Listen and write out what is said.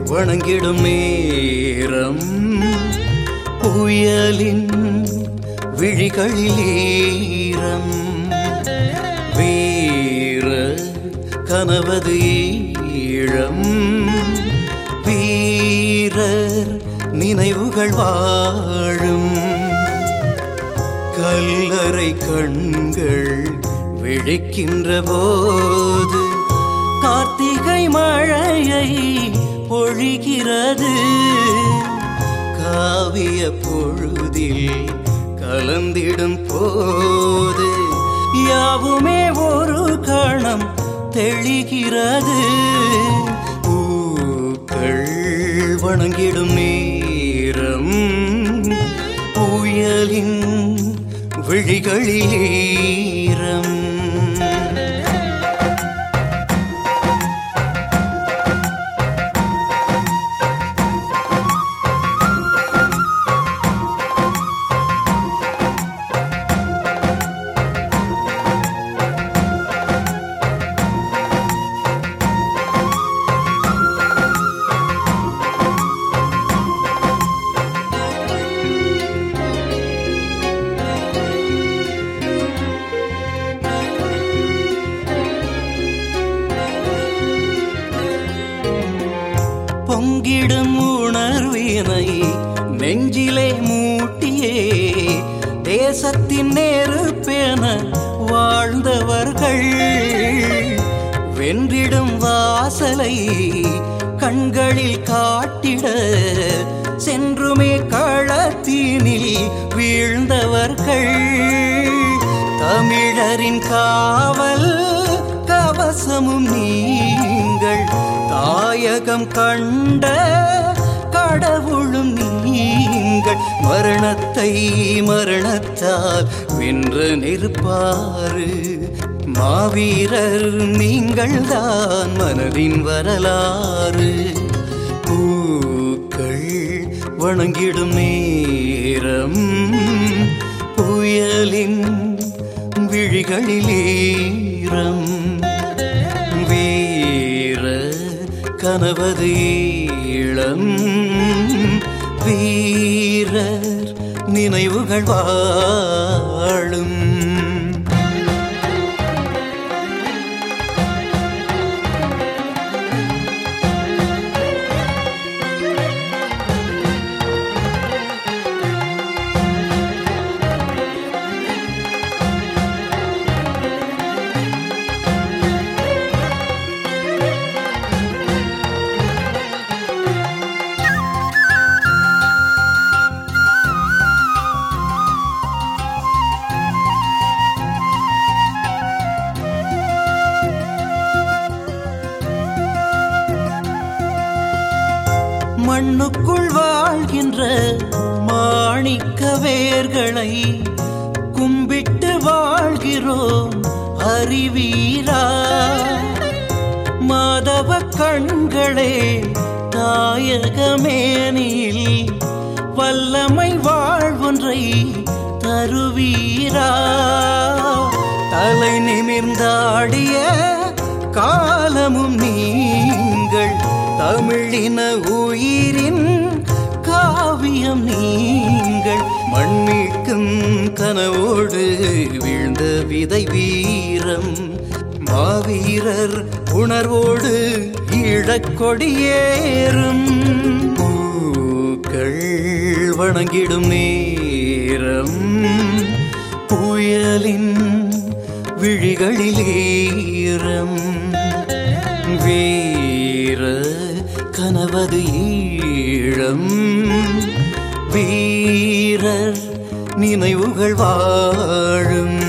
வணங்கிடும் நேரம் புயலின் விழிகளில் ஈரம் வீர கனவது ஈழம் வீரர் நினைவுகள் வாழும் கல்லறை கண்கள் விழிக்கின்ற போது கார்த்திகை மழையை பொழிகிறது காவிய பொழுதில் கலந்திடும் போது யாவுமே ஒரு கணம் தெளிகிறது பூக்கள் வணங்கிடும் நேரம் புயலின் விழிகளில் ஈரம் பொங்கிடும் உணர்வினை நெஞ்சிலே மூட்டியே தேசத்தின் நெருப்பென வாழ்ந்தவர்கள் வென்றிடும் வாசலை கண்களில் காட்டிட சென்றுமே களத்தினில் வீழ்ந்தவர்கள் தமிழரின் காவல் கவசமும் நீங்கள் தாயகம் கண்ட கடவுளும் நீங்கள் மரணத்தை மரணத்தால் வென்று நிற்பாரு மாவீரர் நீங்கள்தான் மனதின் வரலாறு பூக்கள் வணங்கிடும் நேரம் புயலின் விழிகளில் ஈரம் வீர கனவது ஈழம் வீரர் நினைவுகள் வாழும் மண்ணுக்குள் வாழ்கின்ற மாணிக்க வேர்களை கும்பிட்டு வாழ்கிறோம் அறிவீரா மாதவ கண்களே தாயகமேனில் வல்லமை வாழ்வொன்றை தருவீரா தலை நிமிர்ந்தாடிய காலமும் நீங்கள் தமிழின உயிரின் காவியம் நீங்கள் மண்மீட்கும் கனவோடு வீழ்ந்த விதை வீரம் மாவீரர் உணர்வோடு ஈழக்கொடியேறும் பூக்கள் வணங்கிடும் நேரம் புயலின் விழிகளில் ஈரம் வீர கனவது ஈழம் வீரர் நினைவுகள் வாழும்